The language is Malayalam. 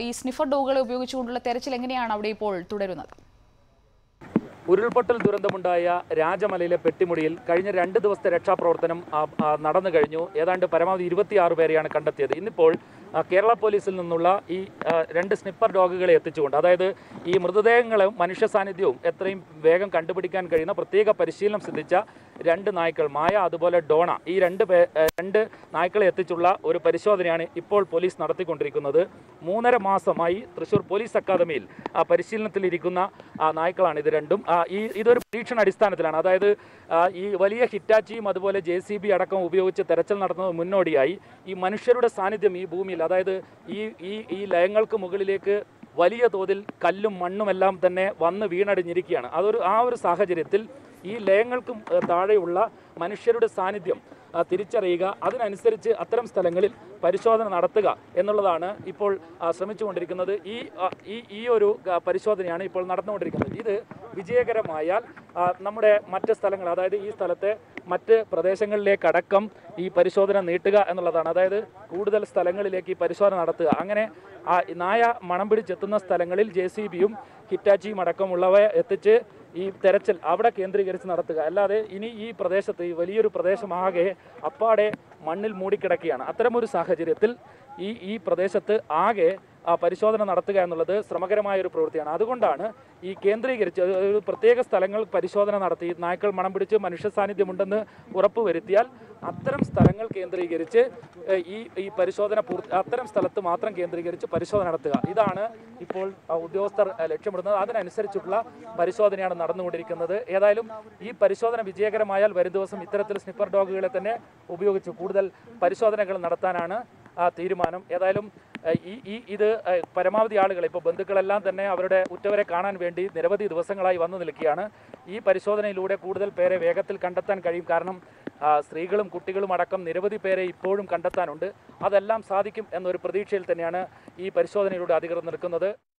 ഈ സ്നിഫർ ഡോഗുകളെ ഉപയോഗിച്ചുകൊണ്ടുള്ള തെരച്ചിൽ എങ്ങനെയാണ് അവിടെ ഇപ്പോൾ തുടരുന്നത് ഉരുൾപൊട്ടൽ ദുരന്തമുണ്ടായ രാജമലയിലെ പെട്ടിമുടിയിൽ കഴിഞ്ഞ രണ്ട് ദിവസത്തെ രക്ഷാപ്രവർത്തനം ആ, ആ, നടന്നു കഴിഞ്ഞു ഏതാണ്ട് പരമാവധി ഇരുപത്തിയാറ് പേരെയാണ് കണ്ടെത്തിയത് ഇന്നിപ്പോൾ ആ, കേരള പോലീസിൽ നിന്നുള്ള ഈ ആ, രണ്ട് സ്നിപ്പർ ഡോഗുകളെ എത്തിച്ചുകൊണ്ട് അതായത് ഈ മൃതദേഹങ്ങളും മനുഷ്യ സാന്നിധ്യവും എത്രയും വേഗം കണ്ടുപിടിക്കാൻ കഴിയുന്ന പ്രത്യേക പരിശീലനം സിദ്ധിച്ച രണ്ട് നായ്ക്കൾ മായ അതുപോലെ ഡോണ ഈ രണ്ട് പേ ഏ, രണ്ട് നായ്ക്കളെ എത്തിച്ചുള്ള ഒരു പരിശോധനയാണ് ഇപ്പോൾ പോലീസ് നടത്തിക്കൊണ്ടിരിക്കുന്നത് മൂന്നര മാസമായി തൃശൂർ പോലീസ് അക്കാദമിയിൽ ആ പരിശീലനത്തിലിരിക്കുന്ന ആ നായ്ക്കളാണ് ഇത് രണ്ടും ആ, ഈ ഇതൊരു പരീക്ഷണ അടിസ്ഥാനത്തിലാണ് അതായത് ആ, ഈ വലിയ ഹിറ്റാച്ചിയും അതുപോലെ ജെ സി ബി അടക്കം ഉപയോഗിച്ച് തെരച്ചിൽ നടത്തുന്നത് മുന്നോടിയായി ഈ മനുഷ്യരുടെ സാന്നിധ്യം ഈ ഭൂമിയിൽ അതായത് ഈ ഈ ഈ ലയങ്ങൾക്ക് മുകളിലേക്ക് വലിയ തോതിൽ കല്ലും മണ്ണുമെല്ലാം തന്നെ വന്ന് വീണടിഞ്ഞിരിക്കുകയാണ് അതൊരു ആ ഒരു സാഹചര്യത്തിൽ ഈ ലയങ്ങൾക്കും ഏഹ്, താഴെയുള്ള മനുഷ്യരുടെ സാന്നിധ്യം ആ, തിരിച്ചറിയുക അതിനനുസരിച്ച് അത്തരം സ്ഥലങ്ങളിൽ പരിശോധന നടത്തുക എന്നുള്ളതാണ് ഇപ്പോൾ ആ, ശ്രമിച്ചുകൊണ്ടിരിക്കുന്നത് ഈ ആ, ഈ ഈ ഒരു ആ, പരിശോധനയാണ് ഇപ്പോൾ നടന്നുകൊണ്ടിരിക്കുന്നത് ഇത് വിജയകരമായാൽ ആ, നമ്മുടെ മറ്റ് സ്ഥലങ്ങൾ അതായത് ഈ സ്ഥലത്തെ മറ്റ് പ്രദേശങ്ങളിലേക്കടക്കം ഈ പരിശോധന നീട്ടുക എന്നുള്ളതാണ് അതായത് കൂടുതൽ സ്ഥലങ്ങളിലേക്ക് ഈ പരിശോധന നടത്തുക അങ്ങനെ ആ നായ മണം പിടിച്ചെത്തുന്ന സ്ഥലങ്ങളിൽ ജെ സി ബിയും ഹിറ്റാച്ചിയും അടക്കമുള്ളവ എത്തിച്ച് ഈ തെരച്ചിൽ അവിടെ കേന്ദ്രീകരിച്ച് നടത്തുക അല്ലാതെ ഇനി ഈ പ്രദേശത്ത് ഈ വലിയൊരു പ്രദേശമാകെ അപ്പാടെ മണ്ണിൽ മൂടിക്കിടക്കുകയാണ് അത്തരമൊരു സാഹചര്യത്തിൽ ഈ ഈ പ്രദേശത്ത് ആകെ ആ, പരിശോധന നടത്തുക എന്നുള്ളത് ശ്രമകരമായ ഒരു പ്രവൃത്തിയാണ് അതുകൊണ്ടാണ് ഈ കേന്ദ്രീകരിച്ച് ഒരു- ഒരു പ്രത്യേക സ്ഥലങ്ങൾ പരിശോധന നടത്തി നായ്ക്കൾ മണം പിടിച്ച് മനുഷ്യ സാന്നിധ്യമുണ്ടെന്ന് ഉറപ്പുവരുത്തിയാൽ അത്തരം സ്ഥലങ്ങൾ കേന്ദ്രീകരിച്ച് ഏഹ്, ഈ ഈ പരിശോധന പൂർത്തി അത്തരം സ്ഥലത്ത് മാത്രം കേന്ദ്രീകരിച്ച് പരിശോധന നടത്തുക ഇതാണ് ഇപ്പോൾ ആ, ഉദ്യോഗസ്ഥർ ആ, ലക്ഷ്യമിടുന്നത് അതിനനുസരിച്ചുള്ള പരിശോധനയാണ് നടന്നുകൊണ്ടിരിക്കുന്നത് ഏതായാലും ഈ പരിശോധന വിജയകരമായാൽ വരും ദിവസം ഇത്തരത്തിൽ സ്നിപ്പർ ഡോഗുകളെ തന്നെ ഉപയോഗിച്ച് കൂടുതൽ പരിശോധനകൾ നടത്താനാണ് ആ തീരുമാനം ഏതായാലും ഏഹ്, ഈ ഈ ഇത് ഏഹ്, പരമാവധി ആളുകൾ ഇപ്പോൾ ബന്ധുക്കളെല്ലാം തന്നെ അവരുടെ ഉറ്റവരെ കാണാൻ വേണ്ടി നിരവധി ദിവസങ്ങളായി വന്നു നിൽക്കുകയാണ് ഈ പരിശോധനയിലൂടെ കൂടുതൽ പേരെ വേഗത്തിൽ കണ്ടെത്താൻ കഴിയും കാരണം ആ, സ്ത്രീകളും കുട്ടികളും അടക്കം നിരവധി പേരെ ഇപ്പോഴും കണ്ടെത്താനുണ്ട് അതെല്ലാം സാധിക്കും എന്നൊരു പ്രതീക്ഷയിൽ തന്നെയാണ് ഈ പരിശോധനയിലൂടെ അധികൃതർ നിൽക്കുന്നത്